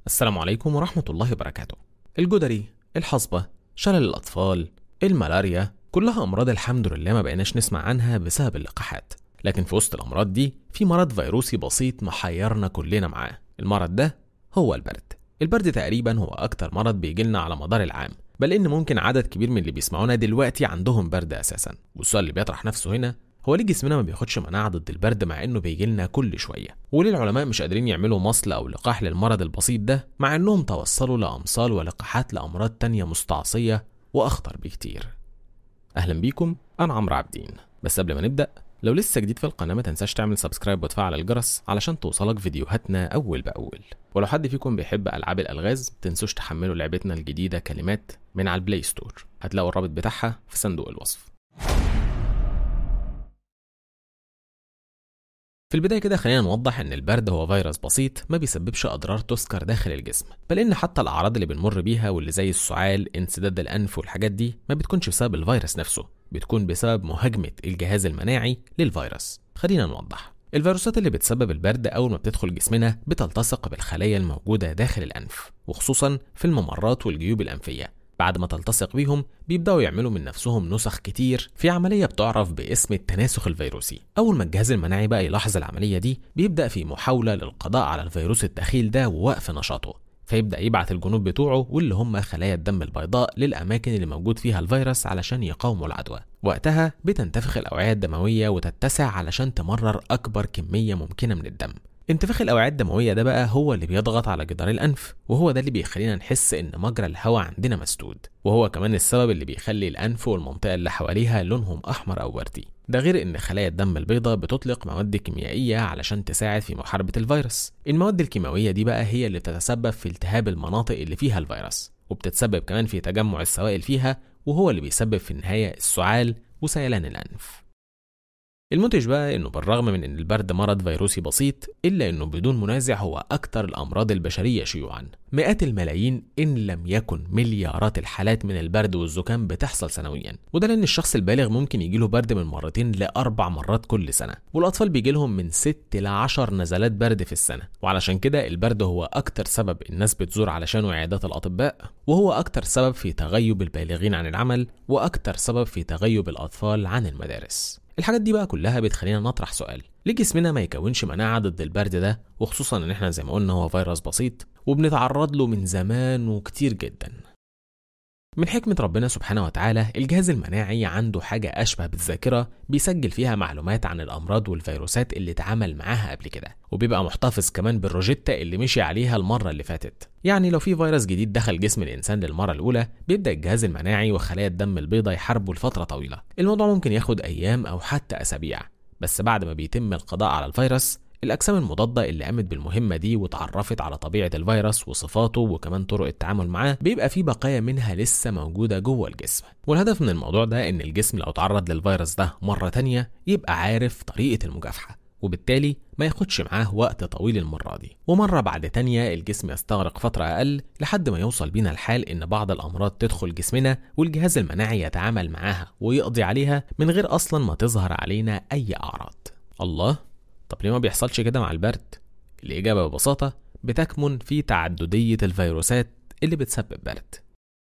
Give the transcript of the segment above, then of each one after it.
السلام عليكم ورحمة الله وبركاته. الجدري، الحصبة، شلل الأطفال، الملاريا، كلها أمراض الحمد لله ما بقيناش نسمع عنها بسبب اللقاحات. لكن في وسط الأمراض دي في مرض فيروسي بسيط محيرنا كلنا معاه. المرض ده هو البرد. البرد تقريبا هو أكتر مرض بيجيلنا على مدار العام. بل إن ممكن عدد كبير من اللي بيسمعونا دلوقتي عندهم برد أساسا. والسؤال اللي بيطرح نفسه هنا هو ليه جسمنا ما بياخدش مناعة ضد البرد مع انه بيجي لنا كل شوية؟ وليه العلماء مش قادرين يعملوا مصل او لقاح للمرض البسيط ده مع انهم توصلوا لامصال ولقاحات لامراض تانية مستعصية واخطر بكتير؟ اهلا بيكم انا عمرو عابدين بس قبل ما نبدأ لو لسه جديد في القناة ما تنساش تعمل سبسكرايب وتفعل الجرس علشان توصلك فيديوهاتنا أول بأول ولو حد فيكم بيحب ألعاب الألغاز تنسوش تحملوا لعبتنا الجديدة كلمات من على البلاي ستور هتلاقوا الرابط بتاعها في صندوق الوصف في البداية كده خلينا نوضح إن البرد هو فيروس بسيط ما بيسببش أضرار تذكر داخل الجسم، بل إن حتى الأعراض اللي بنمر بيها واللي زي السعال، انسداد الأنف والحاجات دي ما بتكونش بسبب الفيروس نفسه، بتكون بسبب مهاجمة الجهاز المناعي للفيروس. خلينا نوضح. الفيروسات اللي بتسبب البرد أول ما بتدخل جسمنا بتلتصق بالخلايا الموجودة داخل الأنف، وخصوصا في الممرات والجيوب الأنفية، بعد ما تلتصق بيهم بيبدأوا يعملوا من نفسهم نسخ كتير في عملية بتعرف باسم التناسخ الفيروسي أول ما الجهاز المناعي بقى يلاحظ العملية دي بيبدأ في محاولة للقضاء على الفيروس الدخيل ده ووقف نشاطه فيبدأ يبعت الجنود بتوعه واللي هم خلايا الدم البيضاء للأماكن اللي موجود فيها الفيروس علشان يقاوموا العدوى وقتها بتنتفخ الأوعية الدموية وتتسع علشان تمرر أكبر كمية ممكنة من الدم انتفاخ الأوعية الدموية ده بقى هو اللي بيضغط على جدار الأنف وهو ده اللي بيخلينا نحس إن مجرى الهواء عندنا مسدود وهو كمان السبب اللي بيخلي الأنف والمنطقة اللي حواليها لونهم أحمر أو وردي ده غير إن خلايا الدم البيضاء بتطلق مواد كيميائية علشان تساعد في محاربة الفيروس المواد الكيماوية دي بقى هي اللي بتتسبب في التهاب المناطق اللي فيها الفيروس وبتتسبب كمان في تجمع السوائل فيها وهو اللي بيسبب في النهاية السعال وسيلان الأنف المنتج بقى انه بالرغم من ان البرد مرض فيروسي بسيط الا انه بدون منازع هو اكثر الامراض البشريه شيوعا مئات الملايين ان لم يكن مليارات الحالات من البرد والزكام بتحصل سنويا وده لان الشخص البالغ ممكن يجيله برد من مرتين لاربع مرات كل سنه والاطفال بيجي لهم من 6 ل 10 نزلات برد في السنه وعلشان كده البرد هو اكتر سبب الناس بتزور علشانه عيادات الاطباء وهو اكتر سبب في تغيب البالغين عن العمل واكتر سبب في تغيب الاطفال عن المدارس الحاجات دي بقى كلها بتخلينا نطرح سؤال ليه جسمنا ما يكونش مناعة ضد البرد ده وخصوصا ان احنا زي ما قلنا هو فيروس بسيط وبنتعرض له من زمان وكتير جدا من حكمة ربنا سبحانه وتعالى الجهاز المناعي عنده حاجة أشبه بالذاكرة بيسجل فيها معلومات عن الأمراض والفيروسات اللي اتعامل معاها قبل كده وبيبقى محتفظ كمان بالروجيتا اللي مشي عليها المرة اللي فاتت يعني لو في فيروس جديد دخل جسم الإنسان للمرة الأولى بيبدأ الجهاز المناعي وخلايا الدم البيضاء يحاربوا لفترة طويلة الموضوع ممكن ياخد أيام أو حتى أسابيع بس بعد ما بيتم القضاء على الفيروس الأجسام المضادة اللي قامت بالمهمة دي وتعرفت على طبيعة الفيروس وصفاته وكمان طرق التعامل معاه بيبقى في بقايا منها لسه موجودة جوه الجسم والهدف من الموضوع ده إن الجسم لو تعرض للفيروس ده مرة تانية يبقى عارف طريقة المجافحة وبالتالي ما ياخدش معاه وقت طويل المرة دي ومرة بعد تانية الجسم يستغرق فترة أقل لحد ما يوصل بينا الحال إن بعض الأمراض تدخل جسمنا والجهاز المناعي يتعامل معاها ويقضي عليها من غير أصلا ما تظهر علينا أي أعراض الله طب ليه ما بيحصلش كده مع البرد؟ الإجابة ببساطة بتكمن في تعددية الفيروسات اللي بتسبب برد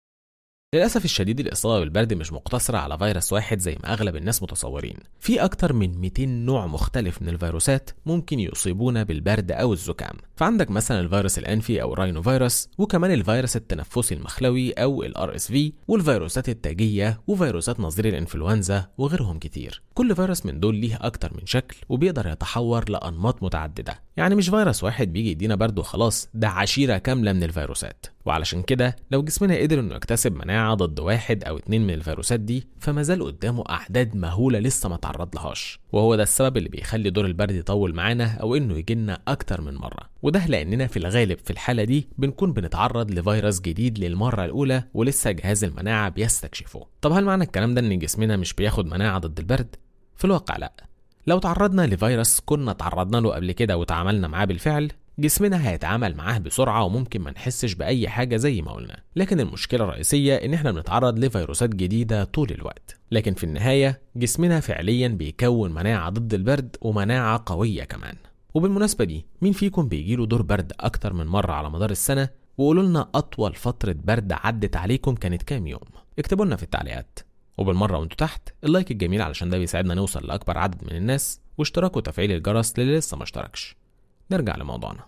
للأسف الشديد الإصابة بالبرد مش مقتصرة على فيروس واحد زي ما أغلب الناس متصورين في أكتر من 200 نوع مختلف من الفيروسات ممكن يصيبونا بالبرد أو الزكام فعندك مثلا الفيروس الأنفي أو الراينو فيروس وكمان الفيروس التنفسي المخلوي أو ال RSV والفيروسات التاجية وفيروسات نظير الإنفلونزا وغيرهم كتير كل فيروس من دول ليه أكتر من شكل وبيقدر يتحور لأنماط متعددة يعني مش فيروس واحد بيجي يدينا برد وخلاص ده عشيرة كاملة من الفيروسات وعلشان كده لو جسمنا قدر انه يكتسب مناعة ضد واحد او اتنين من الفيروسات دي فما زال قدامه اعداد مهولة لسه ما تعرض لهاش وهو ده السبب اللي بيخلي دور البرد يطول معانا او انه يجينا اكتر من مرة وده لاننا في الغالب في الحالة دي بنكون بنتعرض لفيروس جديد للمرة الاولى ولسه جهاز المناعة بيستكشفه طب هل معنى الكلام ده ان جسمنا مش بياخد مناعة ضد البرد في الواقع لا لو تعرضنا لفيروس كنا تعرضنا له قبل كده وتعاملنا معاه بالفعل جسمنا هيتعامل معاه بسرعة وممكن ما نحسش بأي حاجة زي ما قلنا لكن المشكلة الرئيسية إن إحنا بنتعرض لفيروسات جديدة طول الوقت لكن في النهاية جسمنا فعليا بيكون مناعة ضد البرد ومناعة قوية كمان وبالمناسبة دي مين فيكم بيجيله دور برد أكتر من مرة على مدار السنة وقولوا لنا أطول فترة برد عدت عليكم كانت كام يوم اكتبوا لنا في التعليقات وبالمرة وانتوا تحت اللايك الجميل علشان ده بيساعدنا نوصل لأكبر عدد من الناس واشتراك وتفعيل الجرس للي لسه ما اشتركش نرجع لموضوعنا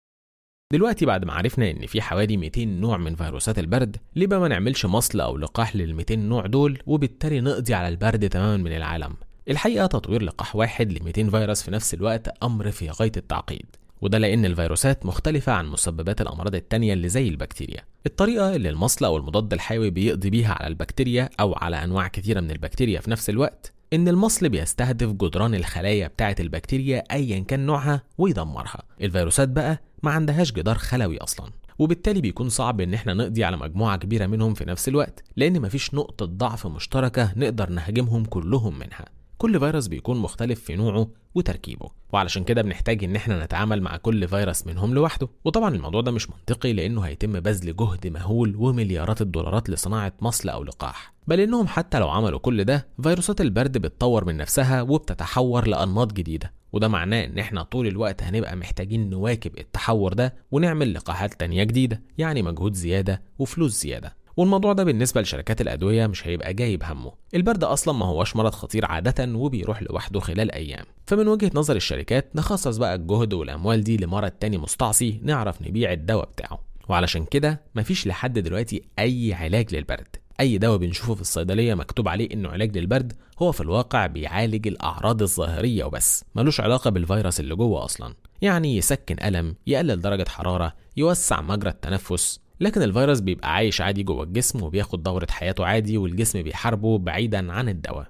دلوقتي بعد ما عرفنا ان في حوالي 200 نوع من فيروسات البرد ليه بقى ما نعملش مصل او لقاح لل 200 نوع دول وبالتالي نقضي على البرد تماما من العالم الحقيقه تطوير لقاح واحد ل 200 فيروس في نفس الوقت امر في غايه التعقيد وده لأن الفيروسات مختلفة عن مسببات الأمراض التانية اللي زي البكتيريا الطريقة اللي المصل أو المضاد الحيوي بيقضي بيها على البكتيريا أو على أنواع كثيرة من البكتيريا في نفس الوقت إن المصل بيستهدف جدران الخلايا بتاعة البكتيريا أيا كان نوعها ويدمرها الفيروسات بقى ما عندهاش جدار خلوي أصلا وبالتالي بيكون صعب ان احنا نقضي على مجموعة كبيرة منهم في نفس الوقت لان مفيش نقطة ضعف مشتركة نقدر نهاجمهم كلهم منها كل فيروس بيكون مختلف في نوعه وتركيبه وعلشان كده بنحتاج ان احنا نتعامل مع كل فيروس منهم لوحده وطبعا الموضوع ده مش منطقي لانه هيتم بذل جهد مهول ومليارات الدولارات لصناعه مصل او لقاح بل انهم حتى لو عملوا كل ده فيروسات البرد بتطور من نفسها وبتتحور لانماط جديده وده معناه ان احنا طول الوقت هنبقى محتاجين نواكب التحور ده ونعمل لقاحات تانية جديدة يعني مجهود زيادة وفلوس زيادة والموضوع ده بالنسبة لشركات الأدوية مش هيبقى جايب همه البرد أصلا ما هوش مرض خطير عادة وبيروح لوحده خلال أيام فمن وجهة نظر الشركات نخصص بقى الجهد والأموال دي لمرض تاني مستعصي نعرف نبيع الدواء بتاعه وعلشان كده مفيش لحد دلوقتي أي علاج للبرد أي دواء بنشوفه في الصيدلية مكتوب عليه إنه علاج للبرد هو في الواقع بيعالج الأعراض الظاهرية وبس ملوش علاقة بالفيروس اللي جوه أصلا يعني يسكن ألم يقلل درجة حرارة يوسع مجرى التنفس لكن الفيروس بيبقى عايش عادي جوه الجسم وبياخد دورة حياته عادي والجسم بيحاربه بعيدا عن الدواء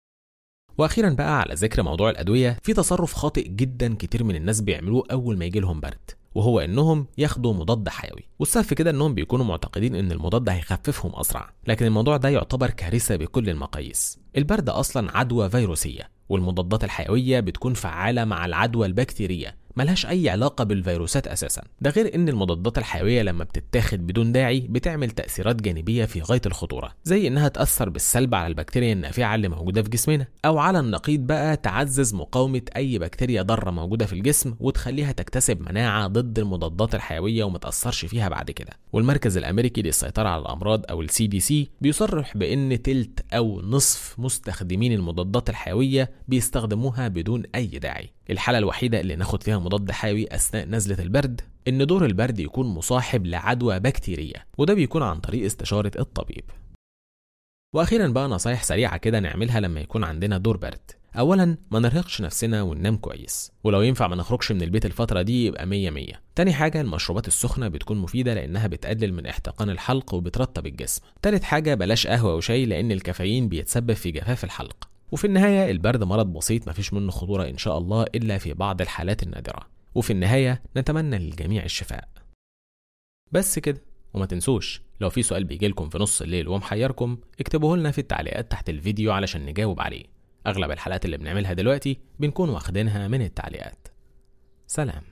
واخيرا بقى على ذكر موضوع الادويه في تصرف خاطئ جدا كتير من الناس بيعملوه اول ما يجي لهم برد وهو انهم ياخدوا مضاد حيوي والسبب في كده انهم بيكونوا معتقدين ان المضاد هيخففهم اسرع لكن الموضوع ده يعتبر كارثه بكل المقاييس البرد اصلا عدوى فيروسيه والمضادات الحيويه بتكون فعاله مع العدوى البكتيريه ملهاش أي علاقة بالفيروسات أساسا ده غير إن المضادات الحيوية لما بتتاخد بدون داعي بتعمل تأثيرات جانبية في غاية الخطورة زي إنها تأثر بالسلب على البكتيريا النافعة اللي موجودة في جسمنا أو على النقيض بقى تعزز مقاومة أي بكتيريا ضارة موجودة في الجسم وتخليها تكتسب مناعة ضد المضادات الحيوية وما تأثرش فيها بعد كده والمركز الأمريكي للسيطرة على الأمراض أو السي دي سي بيصرح بإن تلت أو نصف مستخدمين المضادات الحيوية بيستخدموها بدون أي داعي الحالة الوحيدة اللي ناخد فيها مضاد حيوي أثناء نزلة البرد إن دور البرد يكون مصاحب لعدوى بكتيرية وده بيكون عن طريق استشارة الطبيب وأخيرا بقى نصايح سريعة كده نعملها لما يكون عندنا دور برد أولا ما نرهقش نفسنا وننام كويس ولو ينفع ما نخرجش من البيت الفترة دي يبقى مية مية تاني حاجة المشروبات السخنة بتكون مفيدة لأنها بتقلل من احتقان الحلق وبترطب الجسم تالت حاجة بلاش قهوة وشاي لأن الكافيين بيتسبب في جفاف الحلق وفي النهاية البرد مرض بسيط مفيش منه خطورة إن شاء الله إلا في بعض الحالات النادرة وفي النهاية نتمنى للجميع الشفاء بس كده وما تنسوش لو في سؤال بيجيلكم في نص الليل ومحيركم اكتبوه لنا في التعليقات تحت الفيديو علشان نجاوب عليه أغلب الحلقات اللي بنعملها دلوقتي بنكون واخدينها من التعليقات سلام